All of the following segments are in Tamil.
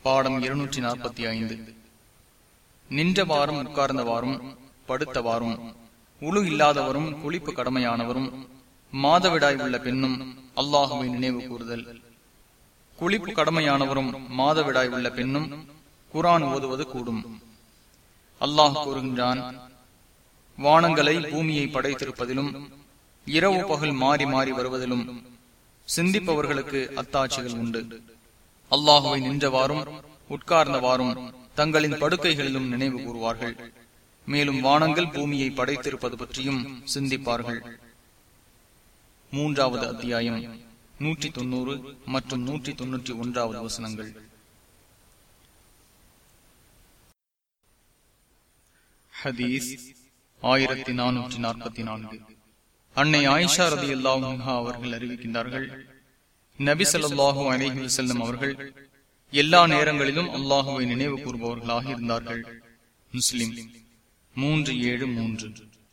பாடம் இருநூற்றி நாற்பத்தி ஐந்து நின்றவாறும் உட்கார்ந்தவாறும் படுத்தவாறும் உழு இல்லாதவரும் குளிப்பு கடமையானவரும் மாதவிடாய் உள்ள பெண்ணும் அல்லாஹுவை நினைவு கூறுதல் குளிப்பு கடமையானவரும் மாதவிடாய் உள்ள பெண்ணும் குரான் ஓதுவது கூடும் அல்லாஹ் கூறுகின்றான் வானங்களை பூமியை படைத்திருப்பதிலும் இரவு பகல் மாறி மாறி வருவதிலும் சிந்திப்பவர்களுக்கு அத்தாட்சிகள் உண்டு அல்லாஹுவை நின்றவாறும் உட்கார்ந்தவாறும் தங்களின் படுக்கைகளிலும் நினைவு கூறுவார்கள் மேலும் வானங்கள் பூமியை படைத்திருப்பது பற்றியும் சிந்திப்பார்கள் மூன்றாவது அத்தியாயம் நூற்றி தொன்னூறு மற்றும் நூற்றி தொன்னூற்றி ஒன்றாவது வசனங்கள் ஹதீஸ் ஆயிரத்தி நானூற்றி நாற்பத்தி நான்கு அன்னை ஆயிஷா ரதி அல்லாஹா அவர்கள் அறிவிக்கின்றார்கள் நபி சொல்லாஹூ அலஹி செல்லும் அவர்கள் எல்லா நேரங்களிலும் அல்லாஹுவை நினைவு கூறுபவர்களாக இருந்தார்கள் முஸ்லிம் மூன்று ஏழு மூன்று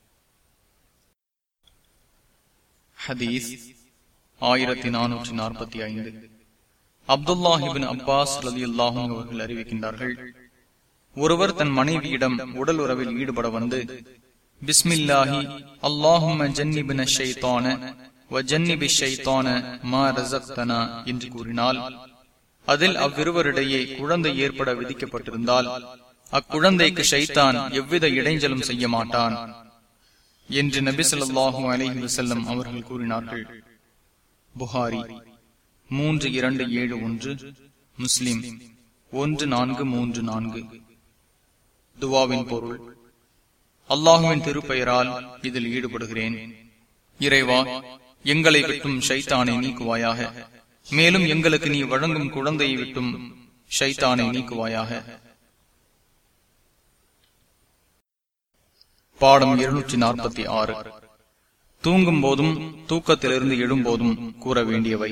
ஹதீஸ் ஆயிரத்தி நானூற்றி நாற்பத்தி ஐந்து அப்துல்லாஹிபின் அப்பாஸ் ரதி அல்லாஹும் அவர்கள் அறிவிக்கின்றார்கள் ஒருவர் தன் மனைவியிடம் உடல் உறவில் ஈடுபட வந்து பிஸ்மில்லாஹி அல்லாஹும் ஜன்னிபின ஷைத்தான வஜன்னிபி ஷைத்தான மா ரசக்தனா என்று கூறினால் அதில் அவ்விருவரிடையே குழந்தை ஏற்பட விதிக்கப்பட்டிருந்தால் அக்குழந்தைக்கு ஷைத்தான் எவ்வித இடைஞ்சலும் செய்ய மாட்டான் என்று நபி சொல்லாஹு அலஹி வசல்லம் அவர்கள் கூறினார்கள் புகாரி மூன்று இரண்டு ஏழு ஒன்று முஸ்லிம் ஒன்று நான்கு மூன்று நான்கு துவாவின் பொருள் அல்லாஹுவின் திருப்பெயரால் இதில் ஈடுபடுகிறேன் இறைவா எங்களை விட்டும் ஷைத்தானை நீக்குவாயாக மேலும் எங்களுக்கு நீ வழங்கும் குழந்தையை விட்டும் ஷைத்தானை நீக்குவாயாக பாடம் இருநூற்றி நாற்பத்தி ஆறு தூங்கும் போதும் தூக்கத்திலிருந்து எழும்போதும் கூற வேண்டியவை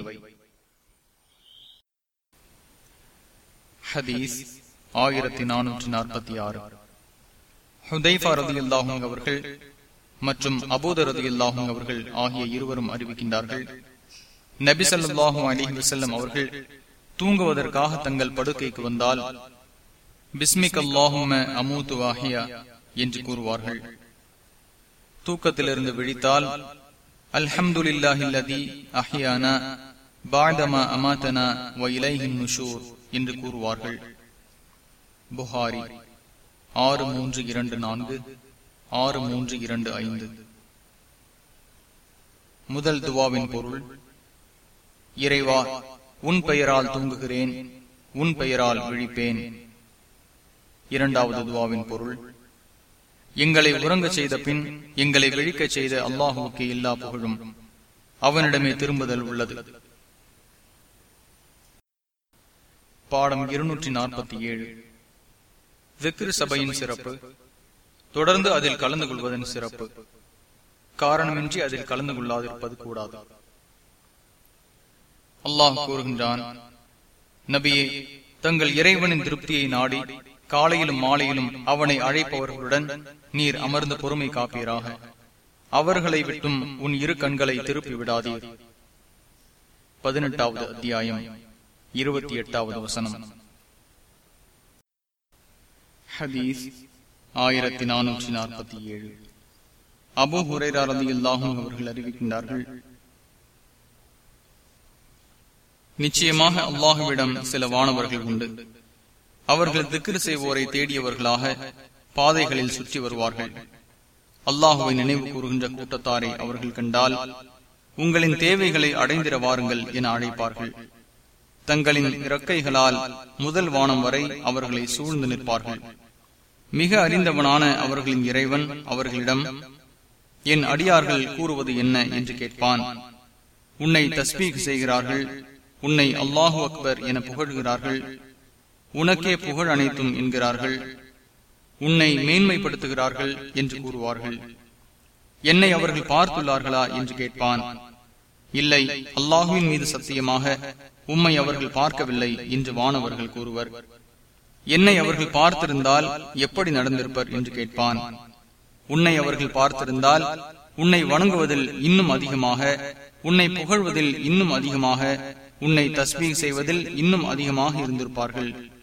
ஹதீஸ் ஆயிரத்தி நானூற்றி நாற்பத்தி ஆறு ஹுதைஃபா ரதி அல்லாஹும் அவர்கள் மற்றும் அபூத ரதி அல்லாஹும் அவர்கள் ஆகிய இருவரும் அறிவிக்கின்றார்கள் நபி சல்லாஹூ அலிஹி வசல்லம் அவர்கள் தூங்குவதற்காக தங்கள் படுக்கைக்கு வந்தால் பிஸ்மிக் அல்லாஹும அமூத்து வாஹியா என்று கூறுவார்கள் தூக்கத்திலிருந்து விழித்தால் அல்ஹம்துலில்லாஹில்லதி அஹியானா பாதமா அமாத்தனா வ இலைஹின் நுஷூர் என்று கூறுவார்கள் புகாரி ஆறு மூன்று இரண்டு நான்கு ஆறு மூன்று இரண்டு ஐந்து முதல் துவாவின் பொருள் இறைவா உன் பெயரால் தூங்குகிறேன் உன் பெயரால் விழிப்பேன் இரண்டாவது துவாவின் பொருள் எங்களை உறங்க செய்த பின் எங்களை விழிக்க செய்த அல்லாஹுக்கு எல்லா புகழும் அவனிடமே திரும்புதல் உள்ளது பாடம் இருநூற்றி நாற்பத்தி ஏழு விக்ரு சபையின் சிறப்பு தொடர்ந்து அதில் கலந்து கொள்வதன் சிறப்பு காரணமின்றி அதில் கலந்து கொள்ளாதிருப்பது கூடாது அல்லாஹ் கூறுகின்றான் நபியே தங்கள் இறைவனின் திருப்தியை நாடி காலையிலும் மாலையிலும் அவனை அழைப்பவர்களுடன் நீர் அமர்ந்து பொறுமை காப்பீராக அவர்களை விட்டும் உன் இரு கண்களை திருப்பி விடாதீர் பதினெட்டாவது அத்தியாயம் இருபத்தி எட்டாவது வசனம் ஹதீஸ் ஆயிரத்தி நானூற்றி நாற்பத்தி ஏழு அபு ஹுரைராரதி அல்லாஹும் அவர்கள் அறிவிக்கின்றார்கள் நிச்சயமாக அல்லாஹுவிடம் சில வானவர்கள் உண்டு அவர்கள் திக்ரு செய்வோரை தேடியவர்களாக பாதைகளில் சுற்றி வருவார்கள் அல்லாஹுவை நினைவு கூறுகின்ற கூட்டத்தாரை அவர்கள் கண்டால் உங்களின் தேவைகளை அடைந்திர வாருங்கள் என அழைப்பார்கள் தங்களின் இறக்கைகளால் முதல் வானம் வரை அவர்களை சூழ்ந்து நிற்பார்கள் மிக அறிந்தவனான அவர்களின் இறைவன் அவர்களிடம் என் அடியார்கள் கூறுவது என்ன என்று கேட்பான் உன்னை தஸ்பீக் செய்கிறார்கள் உன்னை அல்லாஹு அக்பர் என புகழ்கிறார்கள் உனக்கே புகழ் அனைத்தும் என்கிறார்கள் உன்னை மேன்மைப்படுத்துகிறார்கள் என்று கூறுவார்கள் என்னை அவர்கள் பார்த்துள்ளார்களா என்று கேட்பான் இல்லை அல்லாஹுவின் மீது சத்தியமாக உம்மை அவர்கள் பார்க்கவில்லை என்று வானவர்கள் கூறுவர் என்னை அவர்கள் பார்த்திருந்தால் எப்படி நடந்திருப்பர் என்று கேட்பான் உன்னை அவர்கள் பார்த்திருந்தால் உன்னை வணங்குவதில் இன்னும் அதிகமாக உன்னை புகழ்வதில் இன்னும் அதிகமாக உன்னை தஸ்மீக் செய்வதில் இன்னும் அதிகமாக இருந்திருப்பார்கள்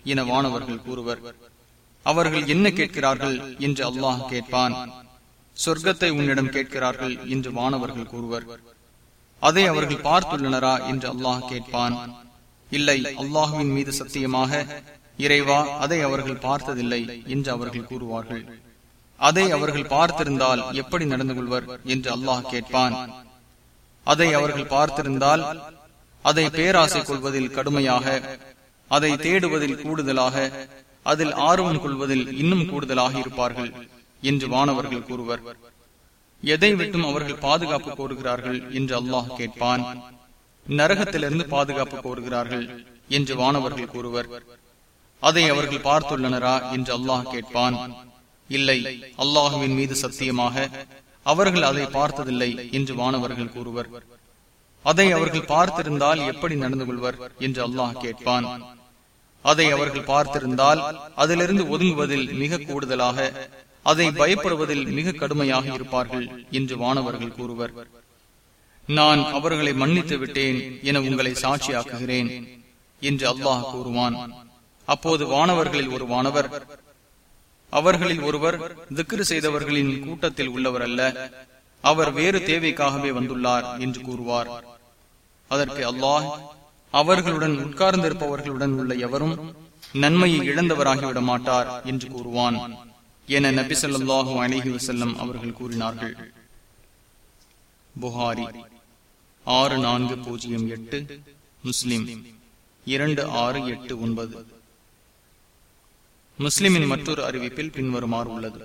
என வானவர்கள் கூறுவர் அவர்கள் என்ன கேட்கிறார்கள் என்று அல்லாஹ் கேட்பான் சொர்க்கத்தை உன்னிடம் கேட்கிறார்கள் என்று வானவர்கள் கூறுவர் அதை அவர்கள் பார்த்துள்ளனரா என்று அல்லாஹ் கேட்பான் இல்லை அல்லாஹுவின் மீது சத்தியமாக இறைவா அதை அவர்கள் பார்த்ததில்லை என்று அவர்கள் கூறுவார்கள் அதை அவர்கள் பார்த்திருந்தால் எப்படி நடந்து கொள்வர் என்று அல்லாஹ் கேட்பான் அதை அவர்கள் பார்த்திருந்தால் அதை பேராசை கொள்வதில் கடுமையாக அதை தேடுவதில் கூடுதலாக அதில் ஆர்வம் கொள்வதில் இன்னும் கூடுதலாக இருப்பார்கள் என்று வானவர்கள் கூறுவர் எதை விட்டும் அவர்கள் பாதுகாப்பு கோருகிறார்கள் என்று அல்லாஹ் கேட்பான் நரகத்திலிருந்து பாதுகாப்பு கோருகிறார்கள் என்று வானவர்கள் கூறுவர் அதை அவர்கள் பார்த்துள்ளனரா என்று அல்லாஹ் கேட்பான் இல்லை அல்லாஹுவின் மீது சத்தியமாக அவர்கள் அதை பார்த்ததில்லை என்று வானவர்கள் கூறுவர் அதை அவர்கள் பார்த்திருந்தால் எப்படி நடந்து கொள்வர் என்று அல்லாஹ் கேட்பான் அதை அவர்கள் பார்த்திருந்தால் அதிலிருந்து ஒதுங்குவதில் மிக கூடுதலாக அதை பயப்படுவதில் மிக கடுமையாக இருப்பார்கள் என்று வானவர்கள் கூறுவர் நான் அவர்களை மன்னித்து விட்டேன் என உங்களை சாட்சியாக்குகிறேன் என்று அல்லாஹ் கூறுவான் அப்போது வானவர்களில் ஒரு வானவர் அவர்களில் ஒருவர் திக்ரு செய்தவர்களின் கூட்டத்தில் உள்ளவர் அல்ல அவர் வேறு தேவைக்காகவே வந்துள்ளார் என்று கூறுவார் அதற்கு அல்லாஹ் அவர்களுடன் உட்கார்ந்திருப்பவர்களுடன் உள்ள எவரும் நன்மையை இழந்தவராகிவிட மாட்டார் என்று கூறுவான் என நபி சொல்லாஹு அலிஹி வசல்லம் அவர்கள் கூறினார்கள் புகாரி ஆறு நான்கு பூஜ்ஜியம் எட்டு முஸ்லிம் இரண்டு ஆறு எட்டு ஒன்பது முஸ்லிமின் மற்றொரு அறிவிப்பில் பின்வருமாறு உள்ளது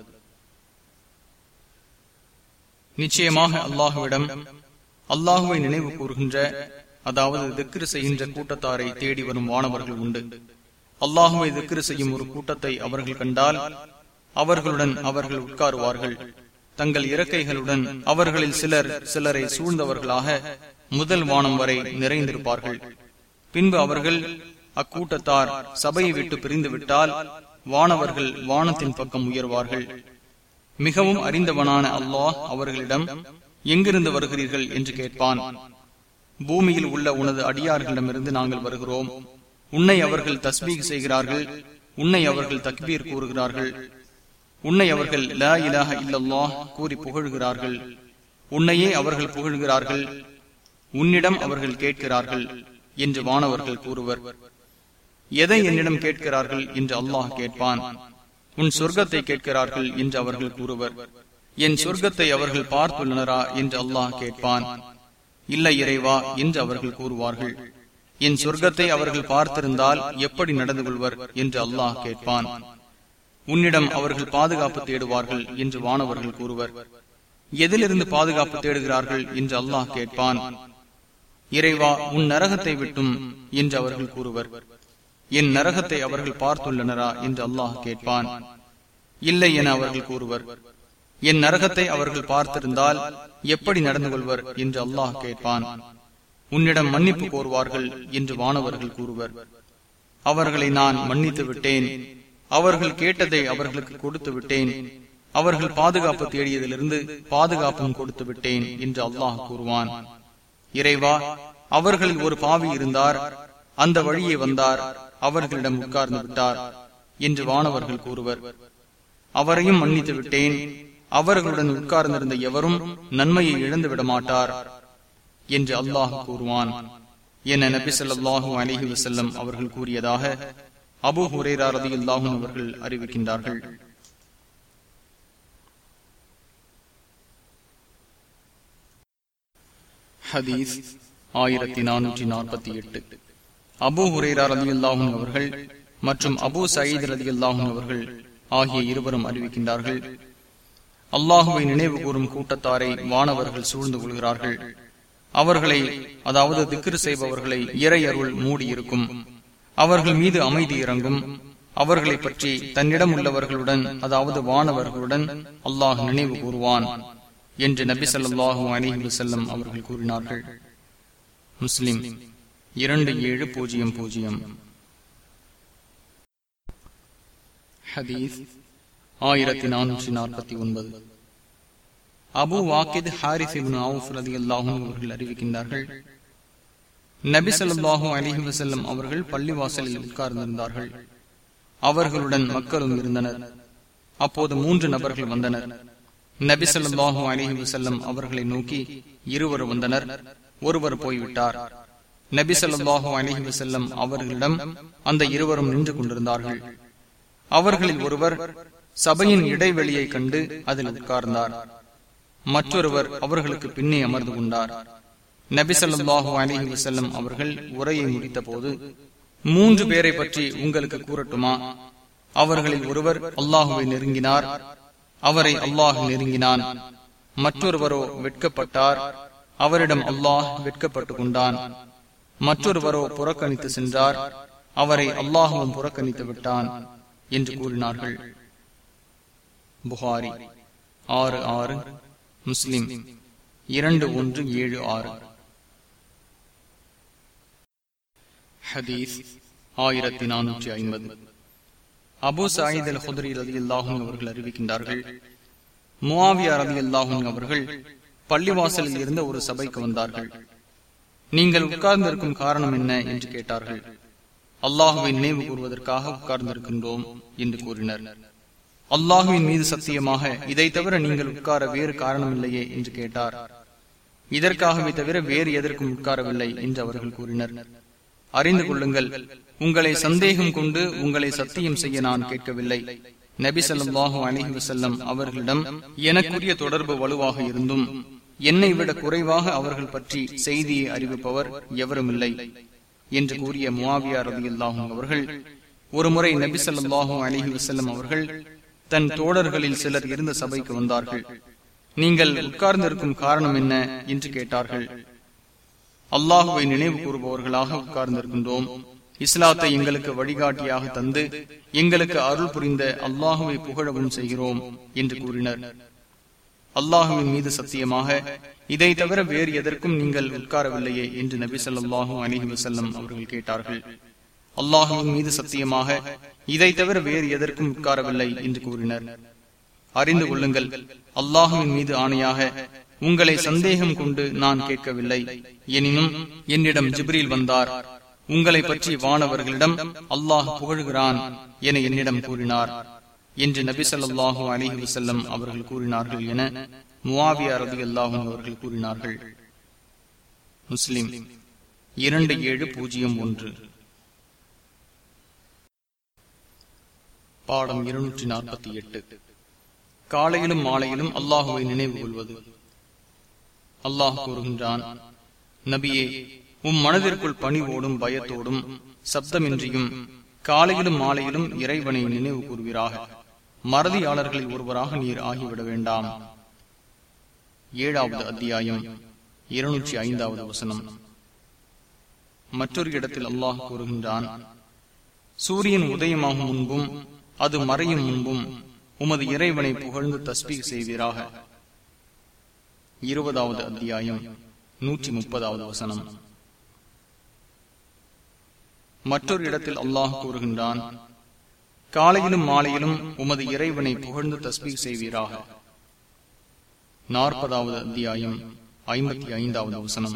நிச்சயமாக அல்லாஹுவிடம் அல்லாஹுவை நினைவு கூறுகின்ற அதாவது திக்ரு செய்கின்ற கூட்டத்தாரை தேடி வரும் வானவர்கள் உண்டு அல்லாஹுவை திக்ரு செய்யும் ஒரு கூட்டத்தை அவர்கள் கண்டால் அவர்களுடன் அவர்கள் உட்காருவார்கள் தங்கள் இறக்கைகளுடன் அவர்களில் சிலர் சிலரை சூழ்ந்தவர்களாக முதல் வானம் வரை நிறைந்திருப்பார்கள் பின்பு அவர்கள் அக்கூட்டத்தார் சபையை விட்டு பிரிந்துவிட்டால் வானவர்கள் வானத்தின் பக்கம் உயர்வார்கள் மிகவும் அறிந்தவனான அல்லாஹ் அவர்களிடம் எங்கிருந்து வருகிறீர்கள் என்று கேட்பான் பூமியில் உள்ள உனது அடியார்களிடமிருந்து நாங்கள் வருகிறோம் உன்னை அவர்கள் தஸ்மீக் செய்கிறார்கள் உன்னை அவர்கள் தக்பீர் கூறுகிறார்கள் உன்னை அவர்கள் லா இலாக இல்லல்லாஹ் கூறி புகழ்கிறார்கள் உன்னையே அவர்கள் புகழ்கிறார்கள் உன்னிடம் அவர்கள் கேட்கிறார்கள் என்று வானவர்கள் கூறுவர் எதை என்னிடம் கேட்கிறார்கள் என்று அல்லாஹ் கேட்பான் உன் சொர்க்கத்தை கேட்கிறார்கள் என்று அவர்கள் கூறுவர் என் சொர்க்கத்தை அவர்கள் பார்த்துள்ளனரா என்று அல்லாஹ் கேட்பான் இல்லை இறைவா என்று அவர்கள் கூறுவார்கள் என் சொர்க்கத்தை அவர்கள் பார்த்திருந்தால் எப்படி நடந்து கொள்வர் என்று அல்லாஹ் கேட்பான் உன்னிடம் அவர்கள் பாதுகாப்பு தேடுவார்கள் என்று வானவர்கள் கூறுவர் எதிலிருந்து பாதுகாப்பு தேடுகிறார்கள் என்று அல்லாஹ் கேட்பான் இறைவா உன் நரகத்தை விட்டும் என்று அவர்கள் கூறுவர் என் நரகத்தை அவர்கள் பார்த்துள்ளனரா என்று அல்லாஹ் கேட்பான் இல்லை என அவர்கள் கூறுவர் என் நரகத்தை அவர்கள் பார்த்திருந்தால் எப்படி நடந்து கொள்வர் என்று அல்லாஹ் கேட்பான் உன்னிடம் மன்னிப்பு கோருவார்கள் என்று வானவர்கள் கூறுவர் அவர்களை நான் மன்னித்து விட்டேன் அவர்கள் கேட்டதை அவர்களுக்கு கொடுத்து விட்டேன் அவர்கள் பாதுகாப்பு தேடியதிலிருந்து பாதுகாப்பும் கொடுத்து விட்டேன் என்று அல்லாஹ் கூறுவான் இறைவா அவர்களில் ஒரு பாவி இருந்தார் அந்த வழியே வந்தார் அவர்களிடம் உட்கார்ந்து விட்டார் என்று வானவர்கள் கூறுவர் அவரையும் மன்னித்து விட்டேன் அவர்களுடன் உட்கார்ந்திருந்த எவரும் நன்மையை இழந்து விட மாட்டார் என்று அல்லாஹ் கூறுவான் என நபி சொல்லாஹூ அலிஹி வசல்லம் அவர்கள் கூறியதாக அபு ஹுரேரா ரதி அல்லாஹும் அவர்கள் அறிவிக்கின்றார்கள் ஹதீஸ் ஆயிரத்தி நானூற்றி நாற்பத்தி எட்டு அபு ஹுரேரா ரதி அல்லாஹும் அவர்கள் மற்றும் அபு சயீத் ரதி அல்லாஹும் அவர்கள் ஆகிய இருவரும் அறிவிக்கின்றார்கள் அல்லாஹுவை நினைவு கூறும் கூட்டத்தாரை வானவர்கள் சூழ்ந்து கொள்கிறார்கள் அவர்களை அதாவது திக்ரு செய்பவர்களை இறை அருள் மூடியிருக்கும் அவர்கள் மீது அமைதி இறங்கும் அவர்களை பற்றி தன்னிடம் உள்ளவர்களுடன் அதாவது வானவர்களுடன் அல்லாஹ் நினைவு கூறுவான் என்று நபி சொல்லாஹு அலிஹி வசல்லம் அவர்கள் கூறினார்கள் முஸ்லிம் இரண்டு ஏழு பூஜ்ஜியம் பூஜ்ஜியம் ஹதீஸ் ஆயிரத்தி நானூற்றி நாற்பத்தி ஒன்பது அபு வாக்கித் ஹாரிஸ் ரதி அல்லாஹும் அவர்கள் அறிவிக்கின்றார்கள் நபி சொல்லாஹு அலிஹி வசல்லம் அவர்கள் பள்ளிவாசலில் உட்கார்ந்திருந்தார்கள் அவர்களுடன் மக்களும் இருந்தனர் அப்போது மூன்று நபர்கள் வந்தனர் நபி ஸல்லல்லாஹு அலைஹி வஸல்லம் அவர்களை நோக்கி இருவர் வந்தனர் ஒருவர் போய்விட்டார் நபி ஸல்லல்லாஹு அலைஹி வஸல்லம் அவர்களிடம் அந்த இருவரும் நின்று கொண்டிருந்தார்கள் அவர்களில் ஒருவர் சபையின் இடைவெளியை கண்டு அதில் உட்கார்ந்தார் மற்றொருவர் அவர்களுக்கு பின்னே அமர்ந்து கொண்டார் நபி ஸல்லல்லாஹு அலைஹி வஸல்லம் அவர்கள் உரையை முடித்த போது மூன்று பேரை பற்றி உங்களுக்கு கூறட்டுமா அவர்களில் ஒருவர் அல்லாஹுவை நெருங்கினார் அவரை அல்லாஹ் நெருங்கினான் மற்றொருவரோ வெட்கப்பட்டார் அவரிடம் அல்லாஹ் வெட்கப்பட்டுக் கொண்டான் மற்றொருவரோ புறக்கணித்து சென்றார் அவரை அல்லாஹுவும் புறக்கணித்து விட்டான் என்று கூறினார்கள் புகாரி ஆறு ஆறு முஸ்லிம் இரண்டு ஒன்று ஏழு ஆறு ஹதீஸ் ஆயிரத்தி நானூற்றி ஐம்பது அபு சாயித் அல் ஹுதரி ரதி அல்லாஹும் அவர்கள் அறிவிக்கின்றார்கள் முவாவியா ரதி அல்லாஹும் அவர்கள் பள்ளிவாசலில் இருந்த ஒரு சபைக்கு வந்தார்கள் நீங்கள் உட்கார்ந்திருக்கும் காரணம் என்ன என்று கேட்டார்கள் அல்லாஹுவை நினைவு கூறுவதற்காக உட்கார்ந்திருக்கின்றோம் என்று கூறினர் அல்லாஹுவின் மீது சத்தியமாக இதை தவிர நீங்கள் உட்கார வேறு காரணம் இல்லையே என்று கேட்டார் இதற்காகவே தவிர வேறு எதற்கும் உட்காரவில்லை என்று அவர்கள் கூறினர் அறிந்து கொள்ளுங்கள் உங்களை சந்தேகம் கொண்டு உங்களை சத்தியம் செய்ய நான் கேட்கவில்லை நபி ஸல்லல்லாஹு அலைஹி வஸல்லம் அவர்களிடம் எனக்குரிய தொடர்பு வலுவாக இருந்தும் என்னை விட குறைவாக அவர்கள் பற்றி செய்தியை அறிவிப்பவர் எவரும் இல்லை என்று கூறிய முவாவியா ரதியுல்லாஹும் அவர்கள் ஒருமுறை நபி ஸல்லல்லாஹு அலைஹி வஸல்லம் அவர்கள் தன் தோழர்களில் சிலர் இருந்த சபைக்கு வந்தார்கள் நீங்கள் உட்கார்ந்திருக்கும் காரணம் என்ன என்று கேட்டார்கள் அல்லாஹுவை நினைவு கூறுபவர்களாக உட்கார்ந்திருக்கின்றோம் இஸ்லாத்தை எங்களுக்கு வழிகாட்டியாக தந்து எங்களுக்கு அருள் புரிந்த அல்லாஹுவை புகழவும் செய்கிறோம் என்று கூறினர் அல்லாஹுவின் மீது சத்தியமாக இதை தவிர வேறு எதற்கும் நீங்கள் உட்காரவில்லையே என்று நபி சொல்லாஹு அலிஹி வசல்லம் அவர்கள் கேட்டார்கள் அல்லாஹுவின் மீது சத்தியமாக இதை தவிர வேறு எதற்கும் உட்காரவில்லை என்று கூறினர் அறிந்து கொள்ளுங்கள் அல்லாஹுவின் மீது ஆணையாக உங்களை சந்தேகம் கொண்டு நான் கேட்கவில்லை எனினும் என்னிடம் ஜிப்ரீல் வந்தார் உங்களை பற்றி வானவர்களிடம் அல்லாஹ் புகழ்கிறான் என என்னிடம் கூறினார் என்று நபி சொல்லாஹு அலிஹி வசல்லம் அவர்கள் கூறினார்கள் என முவாவியா ரதி அல்லாஹும் அவர்கள் கூறினார்கள் முஸ்லிம் இரண்டு ஏழு பூஜ்ஜியம் ஒன்று பாடம் இருநூற்றி நாற்பத்தி எட்டு காலையிலும் மாலையிலும் அல்லாஹுவை நினைவு கொள்வது அல்லாஹ் கூறுகின்றான் நபியே உம் மனதிற்குள் பணிவோடும் பயத்தோடும் சப்தமின்றியும் காலையிலும் மாலையிலும் இறைவனை நினைவு கூறுவீராக மறதியாளர்களில் ஒருவராக நீர் ஆகிவிட வேண்டாம் ஏழாவது அத்தியாயம் இருநூற்றி ஐந்தாவது வசனம் மற்றொரு இடத்தில் அல்லாஹ் கூறுகின்றான் சூரியன் உதயமாகும் முன்பும் அது மறையும் முன்பும் உமது இறைவனை புகழ்ந்து தஸ்பீ செய்வீராக இருபதாவது அத்தியாயம் நூற்றி முப்பதாவது வசனம் மற்றொரு இடத்தில் அல்லாஹ் கூறுகின்றான் காலையிலும் மாலையிலும் உமது இறைவனை புகழ்ந்து தஸ்பீ செய்வீராக நாற்பதாவது அத்தியாயம் ஐம்பத்தி ஐந்தாவது வசனம்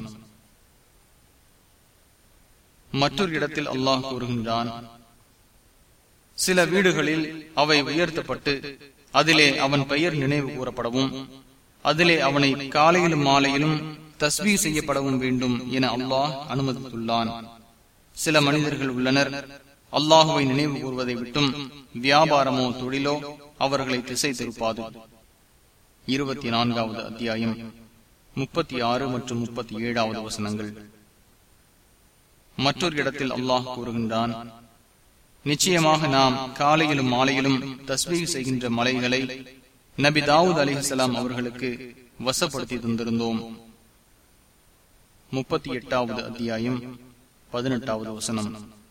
மற்றொரு இடத்தில் அல்லாஹ் கூறுகின்றான் சில வீடுகளில் அவை உயர்த்தப்பட்டு அதிலே அவன் பெயர் நினைவு கூறப்படவும் அதிலே அவனை காலையிலும் மாலையிலும் தஸ்பீ செய்யப்படவும் வேண்டும் என அல்லாஹ் அனுமதித்துள்ளான் சில மனிதர்கள் உள்ளனர் அல்லாஹுவை நினைவு கூறுவதை விட்டும் வியாபாரமோ தொழிலோ அவர்களை திசை திருப்பாது இருபத்தி நான்காவது அத்தியாயம் முப்பத்தி ஆறு மற்றும் முப்பத்தி ஏழாவது வசனங்கள் மற்றொரு இடத்தில் அல்லாஹ் கூறுகின்றான் நிச்சயமாக நாம் காலையிலும் மாலையிலும் தஸ்மீர் செய்கின்ற மலைகளை நபி தாவூத் அலிஹலாம் அவர்களுக்கு வசப்படுத்தி தந்திருந்தோம் முப்பத்தி எட்டாவது அத்தியாயம் பதினெட்டாவது வசனம்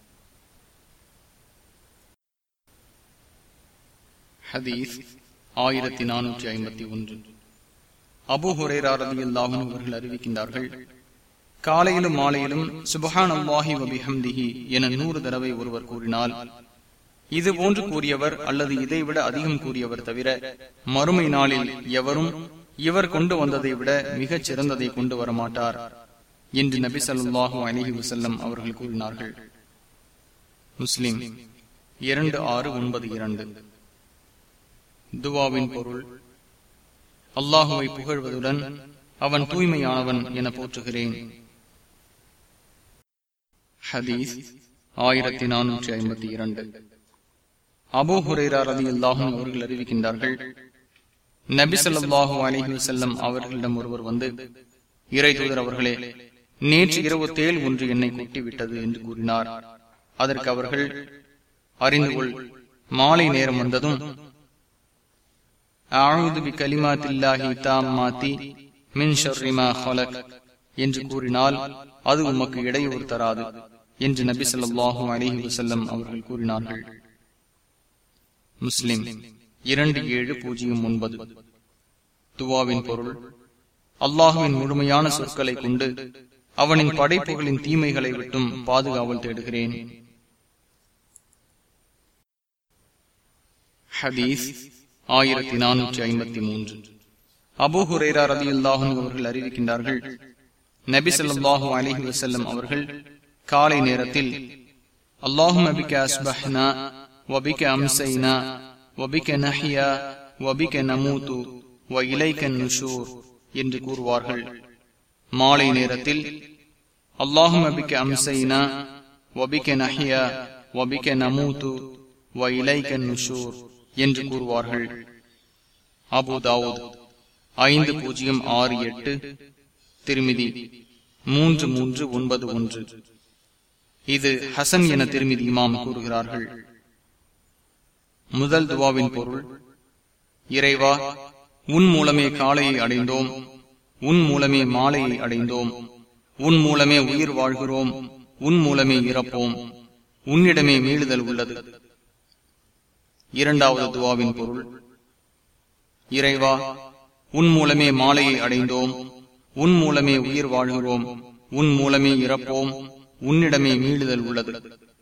ஹதீஸ் ஆயிரத்தி நானூற்றி ஐம்பத்தி ஒன்று அபு ஹுரேரா ரதி அல்லாஹும் அவர்கள் அறிவிக்கின்றார்கள் காலையிலும் மாலையிலும் சுபஹான் அல்லாஹி வபிஹம்திஹி என நூறு தடவை ஒருவர் கூறினால் இது போன்று கூறியவர் அல்லது இதைவிட அதிகம் கூறியவர் தவிர மறுமை நாளில் எவரும் இவர் கொண்டு வந்ததை விட மிகச் சிறந்ததை கொண்டு வரமாட்டார் என்று நபி சொல்லாஹு அலிஹி வசல்லம் அவர்கள் கூறினார்கள் முஸ்லிம் இரண்டு ஆறு ஒன்பது இரண்டு துவாவின் பொருள் அல்லாஹுவை புகழ்வதுடன் அவன் தூய்மையானவன் என போற்றுகிறேன் ஹதீஸ் ஆயிரத்தி நானூற்றி ஐம்பத்தி இரண்டு அபோ ஹுரேரா ரதி அல்லாஹும் அவர்கள் அறிவிக்கின்றார்கள் நபி சொல்லாஹு அலிஹி செல்லம் அவர்களிடம் ஒருவர் வந்து இறை தூதர் அவர்களே நேற்று இரவு தேல் ஒன்று என்னை கொட்டிவிட்டது என்று கூறினார் அதற்கு அவர்கள் அறிந்து கொள் மாலை நேரம் வந்ததும் என்று கூறினால் அது உமக்கு இடையூறு தராது என்று நபி சொல்லாஹும் அலிஹி வசல்லம் அவர்கள் கூறினார்கள் முஸ்லிம் இரண்டு ஏழு பூஜ்ஜியம் ஒன்பது துவாவின் பொருள் அல்லாஹுவின் முழுமையான சொற்களை கொண்டு அவனின் படைப்புகளின் தீமைகளை விட்டும் பாதுகாவல் தேடுகிறேன் ஹதீஸ் ஆயிரத்தி நானூற்றி ஐம்பத்தி மூன்று அபு ஹுரேரா ரதி அல்லாஹும் அவர்கள் அறிவிக்கின்றார்கள் நபி சொல்லாஹு அலிஹி வசல்லம் அவர்கள் காலை நேரத்தில் அல்லாஹும் அபிக அஸ்பஹ்னா வபிக அம்சைனா வபிக நஹியா வபிக நமூத்து வ இலைக்கன் நுஷூர் என்று கூறுவார்கள் மாலை நேரத்தில் அல்லாஹும் அபிக்க அம்சைனா வபிக்க நஹியா வபிக்க நமூத்து வ இலைக்கன் நுஷூர் என்று கூறுவார்கள் அபு தாவூத் ஐந்து பூஜ்ஜியம் ஆறு எட்டு திருமிதி மூன்று மூன்று ஒன்பது ஒன்று இது ஹசன் என திருமிதி இமாம் கூறுகிறார்கள் முதல் துவாவின் பொருள் இறைவா உன் மூலமே காலையை அடைந்தோம் உன் மூலமே மாலையை அடைந்தோம் உன் மூலமே உயிர் வாழ்கிறோம் உன் மூலமே இறப்போம் உன்னிடமே மீளுதல் உள்ளது இரண்டாவது துவாவின் பொருள் இறைவா உன் மூலமே மாலையை அடைந்தோம் உன் மூலமே உயிர் வாழ்கிறோம் உன் மூலமே இறப்போம் உன்னிடமே மீளுதல் உள்ளது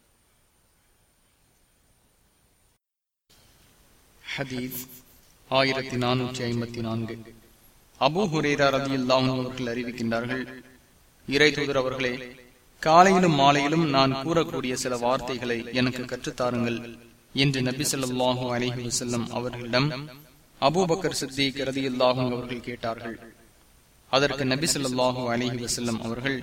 ஹதீஸ் ஆயிரத்தி நானூற்றி ஐம்பத்தி நான்கு அபு ஹுரேரா ரதி அவர்கள் அறிவிக்கின்றார்கள் இறை தூதர் அவர்களே காலையிலும் மாலையிலும் நான் கூறக்கூடிய சில வார்த்தைகளை எனக்கு கற்றுத்தாருங்கள் என்று நபி சொல்லாஹு அலஹி வசல்லம் அவர்களிடம் அபூபக்கர் சித்திக் ரதி அல்லாஹும் அவர்கள் கேட்டார்கள் அதற்கு நபி சொல்லாஹு அலஹி வசல்லம் அவர்கள்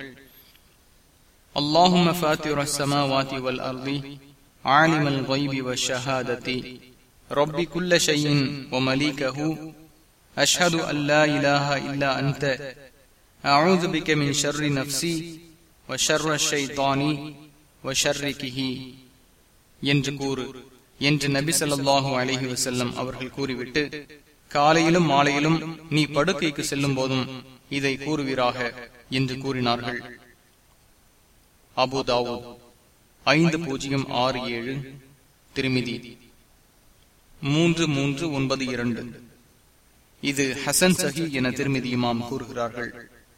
اللهم فاتر السماوات والأرض عالم الغيب والشهادة رب كل شيء ومليكه أشهد أن لا إله إلا أنت أعوذ بك من شر نفسي وشر الشيطان وشركه என்று கூறு என்று நபி சொல்லாஹு அலஹி வசல்லம் அவர்கள் கூறிவிட்டு காலையிலும் மாலையிலும் நீ படுக்கைக்கு செல்லும் போதும் இதை கூறுவீராக என்று கூறினார்கள் அபுதாவோ ஐந்து பூஜ்ஜியம் ஆறு ஏழு திருமிதி மூன்று மூன்று ஒன்பது இரண்டு இது ஹசன் சஹி என திருமதி இமாம் கூறுகிறார்கள்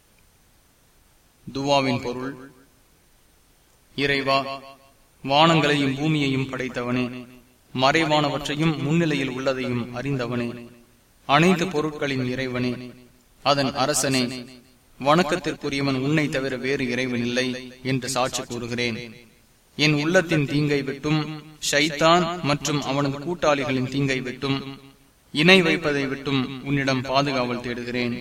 துவாவின் பொருள் இறைவா வானங்களையும் பூமியையும் படைத்தவனே மறைவானவற்றையும் முன்னிலையில் உள்ளதையும் அறிந்தவனே அனைத்து பொருட்களின் இறைவனே அதன் அரசனே வணக்கத்திற்குரியவன் உன்னை தவிர வேறு இறைவன் இல்லை என்று சாட்சி கூறுகிறேன் என் உள்ளத்தின் தீங்கை விட்டும் ஷைத்தான் மற்றும் அவனது கூட்டாளிகளின் தீங்கை விட்டும் இணை வைப்பதை விட்டும் உன்னிடம் பாதுகாவல் தேடுகிறேன்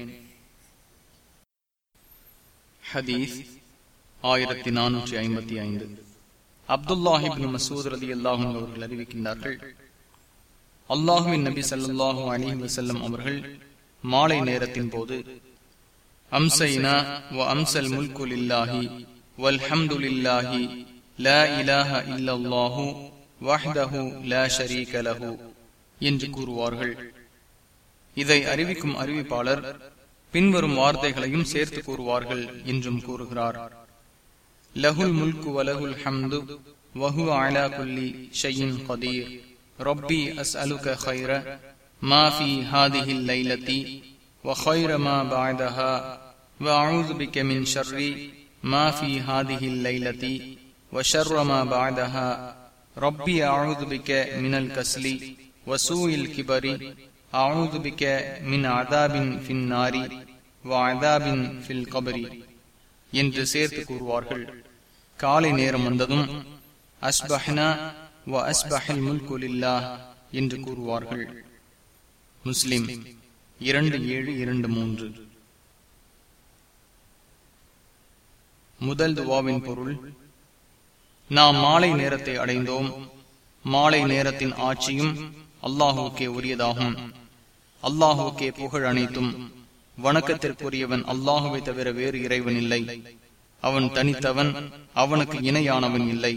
ஹதீஸ் ஆயிரத்தி நானூற்றி ஐம்பத்தி ஐந்து அப்துல்லாஹிபின் மசூத் ரதி அல்லாஹும் அவர்கள் அறிவிக்கின்றார்கள் அல்லாஹுவின் நபி சல்லாஹூ அலி வசல்லம் அவர்கள் மாலை நேரத்தின் போது அம்சைனா வ அம்சல் முல்குல் இல்லாஹி வல்ஹம்துலில்லாஹி லா இலாஹ இல்லல்லாஹு வஹ்தஹு லா ஷரீக லஹு என்று கூறுவார்கள் இதை அறிவிக்கும் அறிவிப்பாளர் பின்வரும் வார்த்தைகளையும் சேர்த்து கூறுவார்கள் என்றும் கூறுகிறார் லகுல் முல்கு வலகுல் ஹம்து வஹு அலா குல்லி ஷையின் கதீர் ரப்பி அஸ் அலுக خير ما في هذه الليلة وخير ما بعدها وأعوذ بك من شر ما في هذه الليلة وشر ما بعدها ربي أعوذ بك من الكسل وسوء الكبر أعوذ بك من عذاب في النار وعذاب في القبر என்று சேர்த்து கூறுவார்கள் காலை நேரம் வந்ததும் அஸ்பஹ்னா வ அஸ்பஹல் முல்கு லில்லாஹ் என்று கூறுவார்கள் முஸ்லிம் இரண்டு ஏழு இரண்டு மூன்று முதல் துவாவின் பொருள் நாம் மாலை நேரத்தை அடைந்தோம் மாலை நேரத்தின் ஆட்சியும் அல்லாஹுக்கே உரியதாகும் அல்லாஹுக்கே புகழ் அனைத்தும் வணக்கத்திற்குரியவன் அல்லாஹுவை தவிர வேறு இறைவன் இல்லை அவன் தனித்தவன் அவனுக்கு இணையானவன் இல்லை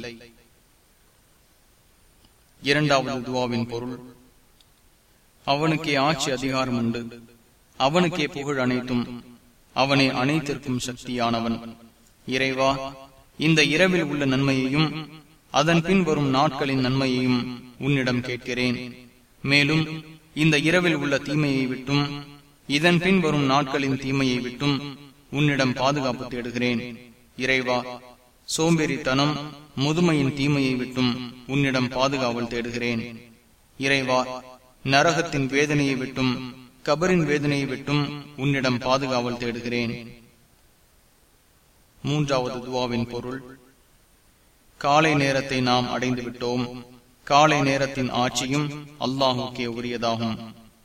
இரண்டாவது துவாவின் பொருள் அவனுக்கே ஆட்சி அதிகாரம் உண்டு அவனுக்கே புகழ் அனைத்தும் அவனே அனைத்திற்கும் சக்தியானவன் இறைவா இந்த இரவில் உள்ள நன்மையையும் அதன் பின் வரும் நாட்களின் நன்மையையும் உன்னிடம் கேட்கிறேன் மேலும் இந்த இரவில் உள்ள தீமையை விட்டும் இதன் பின் வரும் நாட்களின் தீமையை விட்டும் உன்னிடம் பாதுகாப்பு தேடுகிறேன் இறைவா சோம்பேறித்தனம் முதுமையின் தீமையை விட்டும் உன்னிடம் பாதுகாவல் தேடுகிறேன் இறைவா நரகத்தின் வேதனையை விட்டும் கபரின் வேதனையை விட்டும் உன்னிடம் பாதுகாவல் தேடுகிறேன் மூன்றாவது துவாவின் பொருள் காலை நேரத்தை நாம் அடைந்து விட்டோம் காலை நேரத்தின் ஆட்சியும் அல்லாஹுக்கே உரியதாகும்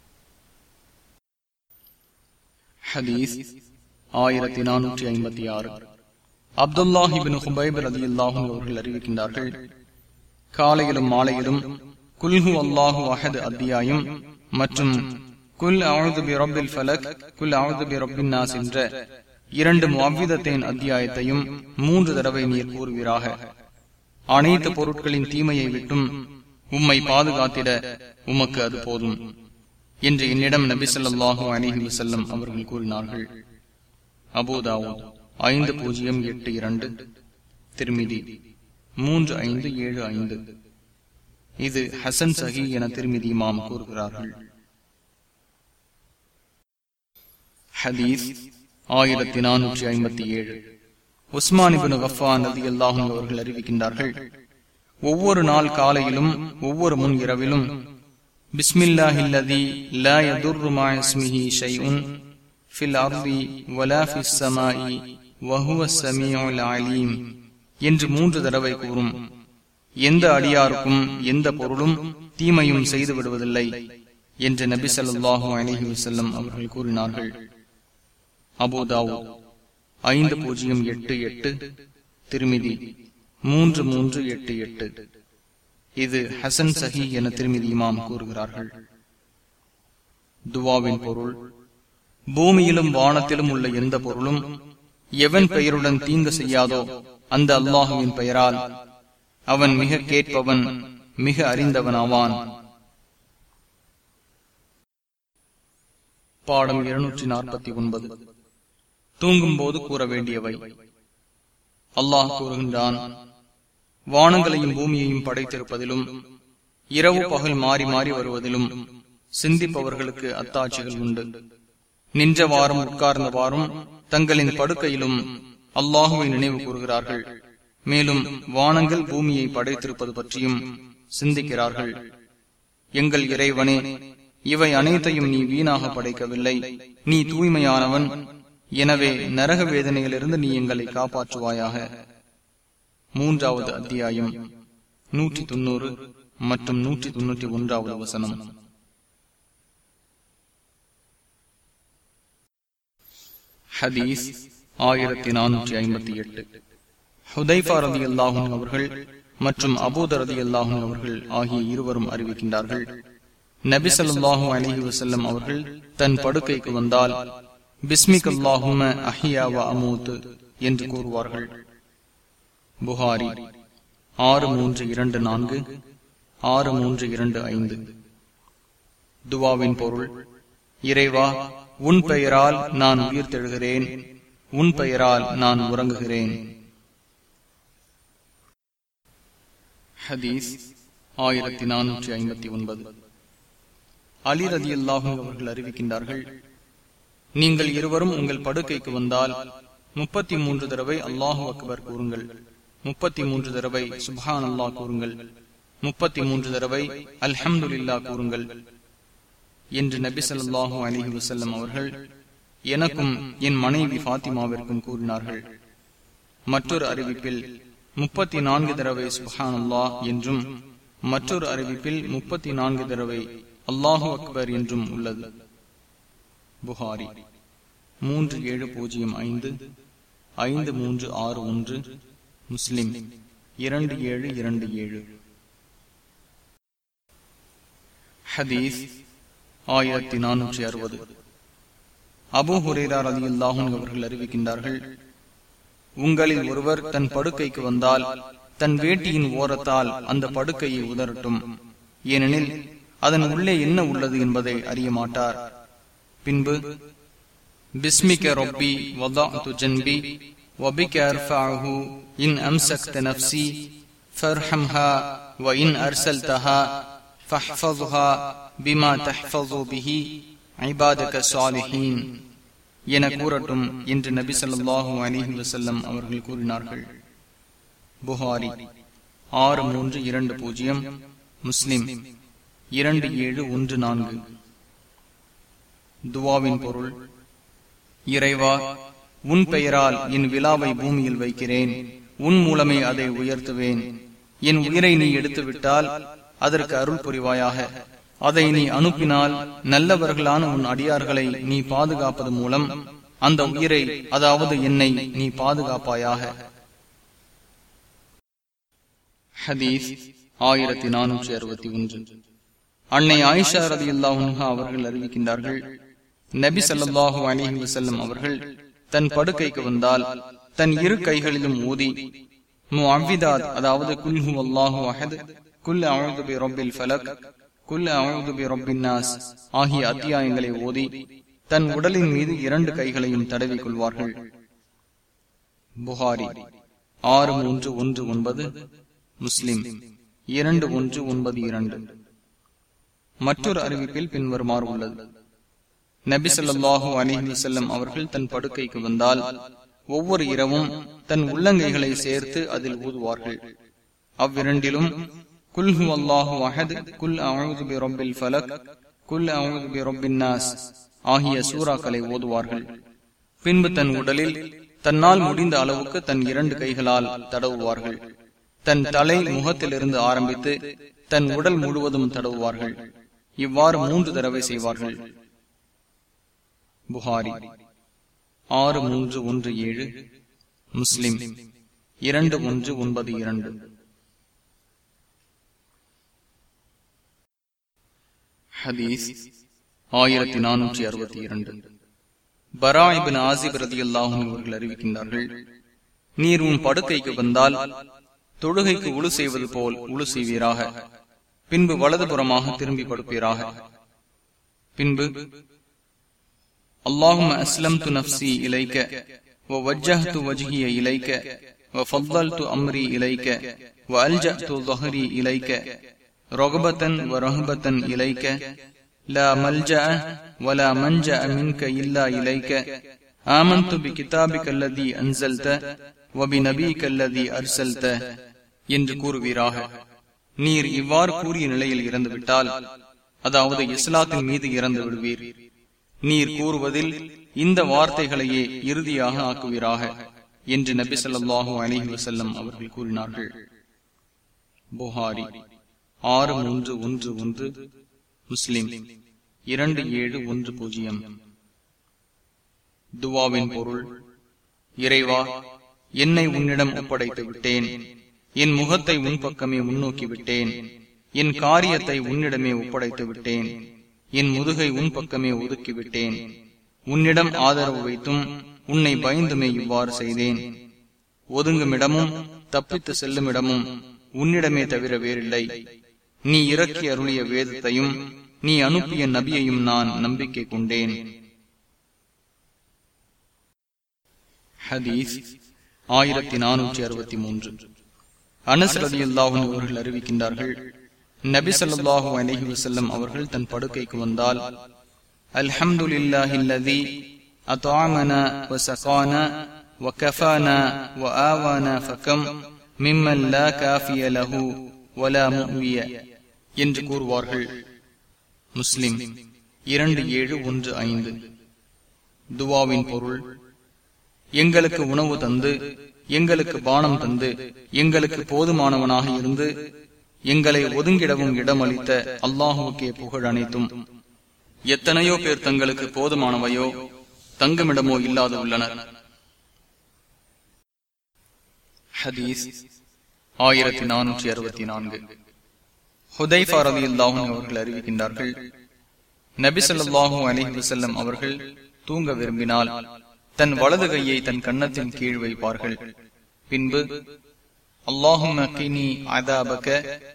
ஹதீஸ் ஆயிரத்தி நானூற்றி ஐம்பத்தி ஆறு அப்துல்லாஹிபின் ஹுபைப் ரதி அல்லாஹும் அவர்கள் அறிவிக்கின்றார்கள் காலையிலும் மாலையிலும் குல்ஹு அல்லாஹு அஹது அத்தியாயம் மற்றும் குல் அவுது பி ரப்பில் ஃபலக் குல் அவுது பி ரப்பின் நாஸ் என்ற இரண்டு அவ்விதத்தின் அத்தியாயத்தையும் மூன்று தடவை நீர் கூறுவீராக அனைத்து பொருட்களின் தீமையை விட்டும் உம்மை பாதுகாத்திட உமக்கு அது போதும் என்று என்னிடம் நபி சொல்லாஹு அலிஹி வசல்லம் அவர்கள் கூறினார்கள் அபோதாவோ ஐந்து பூஜ்ஜியம் எட்டு இரண்டு திருமிதி மூன்று ஐந்து ஏழு ஐந்து இது ஹசன் சஹி என திருமிதி மாம் கூறுகிறார்கள் ஹதீஸ் ஆயிரத்தி நானூற்றி ஐம்பத்தி ஏழு உஸ்மானிபின் கஃபான் நதி அல்லாஹும் அவர்கள் அறிவிக்கின்றார்கள் ஒவ்வொரு நாள் காலையிலும் ஒவ்வொரு முன் இரவிலும் பிஸ்மில்லாஹில்லதி லா யதுர்ரு மா இஸ்மிஹி ஷைஉன் ஃபில் அர்தி வலா ஃபிஸ் ஸமாஇ வஹுவ ஸமீஉல் அலீம் என்று மூன்று தடவை கூறும் எந்த அடியாருக்கும் எந்த பொருளும் தீமையும் செய்து விடுவதில்லை என்று நபி ஸல்லல்லாஹு அலைஹி வஸல்லம் அவர்கள் கூறினார்கள் அபுதாவோ ஐந்து பூஜ்ஜியம் எட்டு எட்டு திருமிதி மூன்று மூன்று எட்டு எட்டு இது ஹசன் சஹி என திருமிதி இமாம் கூறுகிறார்கள் துவாவின் பொருள் பூமியிலும் வானத்திலும் உள்ள எந்த பொருளும் எவன் பெயருடன் தீங்கு செய்யாதோ அந்த அல்லாஹுவின் பெயரால் அவன் மிக கேட்பவன் மிக அறிந்தவன் ஆவான் பாடம் இருநூற்றி நாற்பத்தி ஒன்பது தூங்கும் போது கூற வேண்டியவை அல்லாஹ் கூறுகின்றான் வானங்களையும் பூமியையும் படைத்திருப்பதிலும் இரவு பகல் மாறி மாறி வருவதிலும் சிந்திப்பவர்களுக்கு அத்தாட்சிகள் உண்டு நின்றவாறும் உட்கார்ந்தவாறும் தங்களின் படுக்கையிலும் அல்லாஹுவை நினைவு கூறுகிறார்கள் மேலும் வானங்கள் பூமியை படைத்திருப்பது பற்றியும் சிந்திக்கிறார்கள் எங்கள் இறைவனே இவை அனைத்தையும் நீ வீணாக படைக்கவில்லை நீ தூய்மையானவன் எனவே நரக வேதனையிலிருந்து நீ எங்களை காப்பாற்றுவாயாக மூன்றாவது அத்தியாயம் நூற்றி தொன்னூறு மற்றும் நூற்றி தொன்னூற்றி ஒன்றாவது வசனம் ஹதீஸ் ஆயிரத்தி நானூற்றி ஐம்பத்தி எட்டு ஹுதைஃபா ரதி அல்லாஹும் அவர்கள் மற்றும் அபூத ரதி அல்லாஹும் அவர்கள் ஆகிய இருவரும் அறிவிக்கின்றார்கள் நபி சொல்லாஹு அலஹி வசல்லம் அவர்கள் தன் படுக்கைக்கு வந்தால் பிஸ்மிக் அல்லாஹும அஹியாவ அமூத் என்று கூறுவார்கள் புகாரி ஆறு மூன்று இரண்டு நான்கு ஆறு மூன்று இரண்டு ஐந்து துவாவின் பொருள் இறைவா உன் பெயரால் நான் உயிர் தெழுகிறேன் உன் பெயரால் நான் உறங்குகிறேன் ஹதீஸ் ஆயிரத்தி நானூற்றி ஐம்பத்தி ஒன்பது அலி ரதி அல்லாஹும் அவர்கள் அறிவிக்கின்றார்கள் நீங்கள் இருவரும் உங்கள் படுக்கைக்கு வந்தால் முப்பத்தி மூன்று தடவை அல்லாஹு அக்பர் கூறுங்கள் முப்பத்தி மூன்று தடவை சுபான் அல்லாஹ் கூறுங்கள் முப்பத்தி மூன்று தடவை அல்ஹம்துல்லா கூறுங்கள் என்று நபி சொல்லாஹு அலிஹி வசல்லம் அவர்கள் எனக்கும் என் மனைவி பாத்திமாவிற்கும் கூறினார்கள் மற்றொரு அறிவிப்பில் முப்பத்தி நான்கு தடவை சுஹான் அல்லாஹ் என்றும் மற்றொரு அறிவிப்பில் முப்பத்தி நான்கு தடவை அல்லாஹு அக்பர் என்றும் உள்ளது புகாரி மூன்று ஏழு பூஜ்ஜியம் ஐந்து ஐந்து மூன்று ஆறு ஒன்று முஸ்லிம் இரண்டு ஏழு இரண்டு ஏழு ஹதீஸ் ஆயிரத்தி நானூற்றி அறுபது அபு ஹுரேரார் அலி அல்லாஹும் அவர்கள் அறிவிக்கின்றார்கள் உங்களில் ஒருவர் தன் படுக்கைக்கு வந்தால் தன் வேட்டியின் ஓரத்தால் அந்த படுக்கையை உதரட்டும் ஏனெனில் அதன் உள்ளே என்ன உள்ளது என்பதை அறிய மாட்டார் பின்பு பிஸ்மிக ரொப்பி வதாத்து ஜன்பி وبك أرفعه إن أمسكت نفسي فارحمها وإن أرسلتها فاحفظها بما تحفظ به عبادك الصالحين என கூறட்டும் என்று நபி சொல்லாஹு அலிஹி வசல்லம் அவர்கள் கூறினார்கள் புகாரி ஆறு மூன்று இரண்டு பூஜ்ஜியம் முஸ்லிம் இரண்டு ஏழு ஒன்று நான்கு துவாவின் பொருள் இறைவா உன் பெயரால் என் விழாவை பூமியில் வைக்கிறேன் உன் மூலமே அதை உயர்த்துவேன் என் உயிரை நீ எடுத்துவிட்டால் அதற்கு அருள் புரிவாயாக அதை நீ அனுப்பினால் நல்லவர்களான உன் அடியார்களை நீ பாதுகாப்பது மூலம் அந்த உயிரை அதாவது என்னை நீ பாதுகாப்பாயாக ஹதீஸ் ஆயிரத்தி நானூற்றி அறுபத்தி ஒன்று அன்னை ஆயிஷா ரதி அல்லாஹா அவர்கள் அறிவிக்கின்றார்கள் நபி சல்லாஹூ அலிஹி வசல்லம் அவர்கள் தன் படுக்கைக்கு வந்தால் தன் இரு கைகளிலும் ஊதி முஅவ்விதாத் அதாவது குல்ஹு அல்லாஹு அஹத் குல் அவுது பி ரப்பில் ஃபலக் குல் அவுது பி ரப்பின் நாஸ் ஆகிய அத்தியாயங்களை ஓதி தன் உடலின் மீது இரண்டு கைகளையும் தடவிக் கொள்வார்கள் புகாரி ஆறு மூன்று ஒன்று ஒன்பது முஸ்லிம் இரண்டு ஒன்று ஒன்பது இரண்டு மற்றொரு அறிவிப்பில் பின்வருமாறு உள்ளது நபி சொல்லாஹு அலிஹி செல்லம் அவர்கள் தன் படுக்கைக்கு வந்தால் ஒவ்வொரு இரவும் தன் உள்ளங்கைகளை சேர்த்து அதில் ஊதுவார்கள் அவ்விரண்டிலும் குல்ஹு அல்லாஹு அஹத் குல் அவுது பி ரப்பில் ஃபலக் குல் அவுது பி ரப்பின் நாஸ் ஆகிய சூறாக்களை ஓதுவார்கள் பின்பு தன் உடலில் தன்னால் முடிந்த அளவுக்கு தன் இரண்டு கைகளால் தடவுவார்கள் தன் தலை முகத்திலிருந்து ஆரம்பித்து தன் உடல் முழுவதும் தடவுவார்கள் இவ்வாறு மூன்று தடவை செய்வார்கள் புகாரி ஆறு மூன்று ஒன்று ஏழு முஸ்லிம் இரண்டு ஒன்று ஒன்பது இரண்டு ஹதீஸ் ஆயிரத்தி நானூற்றி அறுபத்தி இரண்டு பராயிபின் ஆசிப் ரதி அல்லாஹும் அவர்கள் அறிவிக்கின்றார்கள் நீர் உன் படுக்கைக்கு வந்தால் தொழுகைக்கு உழு செய்வது போல் உழு செய்வீராக பின்பு வலதுபுறமாக திரும்பி படுப்பீராக பின்பு اللهم أسلمت نفسي إليك ووجهت وجهي إليك وفضلت أمري إليك وألجأت ظهري إليك رغبة ورهبة إليك لا ملجأ ولا منجأ منك إلا إليك آمنت بكتابك الذي أنزلت وبنبيك الذي أرسلت என்று கூறுவீராக நீர் இவ்வாறு கூறிய நிலையில் இறந்துவிட்டால் அதாவது இஸ்லாத்தின் மீது இறந்து விடுவீர் நீர் கூறுவதில் இந்த வார்த்தைகளையே இறுதியாக ஆக்குவீராக என்று நபி சொல்லாஹு அலிஹி வசல்லம் அவர்கள் கூறினார்கள் புகாரி ஆறு மூன்று ஒன்று ஒன்று முஸ்லிம் இரண்டு ஏழு ஒன்று பூஜ்ஜியம் துவாவின் பொருள் இறைவா என்னை உன்னிடம் ஒப்படைத்து விட்டேன் என் முகத்தை உன் பக்கமே முன்னோக்கி விட்டேன் என் காரியத்தை உன்னிடமே ஒப்படைத்து விட்டேன் என் முதுகை உன் பக்கமே ஒதுக்கிவிட்டேன் உன்னிடம் ஆதரவு வைத்தும் உன்னை பயந்துமே இவ்வாறு செய்தேன் ஒதுங்கும் இடமும் தப்பித்து செல்லும் இடமும் உன்னிடமே தவிர வேறில்லை நீ இறக்கி அருளிய வேதத்தையும் நீ அனுப்பிய நபியையும் நான் நம்பிக்கை கொண்டேன் ஹதீஸ் ஆயிரத்தி நானூற்றி அறுபத்தி மூன்று அனசரதி அல்லாஹும் அவர்கள் அறிவிக்கின்றார்கள் நபி சொல்லாஹு அலஹி வசல்லம் அவர்கள் தன் படுக்கைக்கு வந்தால் அல்ஹம்துலில்லாஹில்லதி அத்தாமனா வசகானா وكفانا وآوانا فكم ممن لا كافي له ولا مؤوي என்று கூறுவார்கள் முஸ்லிம் இரண்டு ஏழு ஒன்று ஐந்து துவாவின் பொருள் எங்களுக்கு உணவு தந்து எங்களுக்கு பானம் தந்து எங்களுக்கு போதுமானவனாக இருந்து எங்களை ஒதுங்கிடவும் இடமளித்த அல்லாஹுக்கே புகழ் அனைத்தும் எத்தனையோ பேர் தங்களுக்கு போதுமானவையோ தங்குமிடமோ இல்லாது உள்ளனர் ஹதீஸ் ஆயிரத்தி நானூற்றி அறுபத்தி நான்கு ஹுதைஃபா ரவி அல்லாஹும் அவர்கள் அறிவிக்கின்றார்கள் நபி சொல்லாஹூ அலிஹி வசல்லம் அவர்கள் தூங்க விரும்பினால் தன் வலது கையை தன் கன்னத்தின் கீழ் வைப்பார்கள் பின்பு அல்லாஹும் அதாபக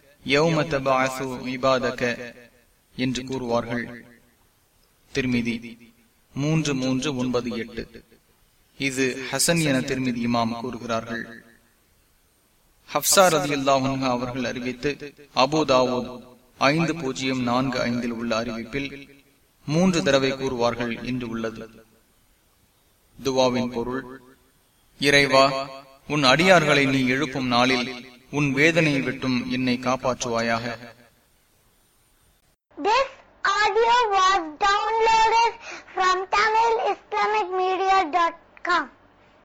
இபாதக என்று கூறுவார்கள் திருமிதி மூன்று மூன்று ஒன்பது எட்டு இது ஹசன் என திருமிதி இமாம் கூறுகிறார்கள் ஹப்சா ரதி அல்லாஹா அவர்கள் அறிவித்து அபுதாவூத் ஐந்து பூஜ்ஜியம் நான்கு ஐந்தில் உள்ள அறிவிப்பில் மூன்று தடவை கூறுவார்கள் என்று உள்ளது துவாவின் பொருள் இறைவா உன் அடியார்களை நீ எழுப்பும் நாளில் உன் வேதனையை விட்டும் என்னை காப்பாற்றுவாயாக This audio was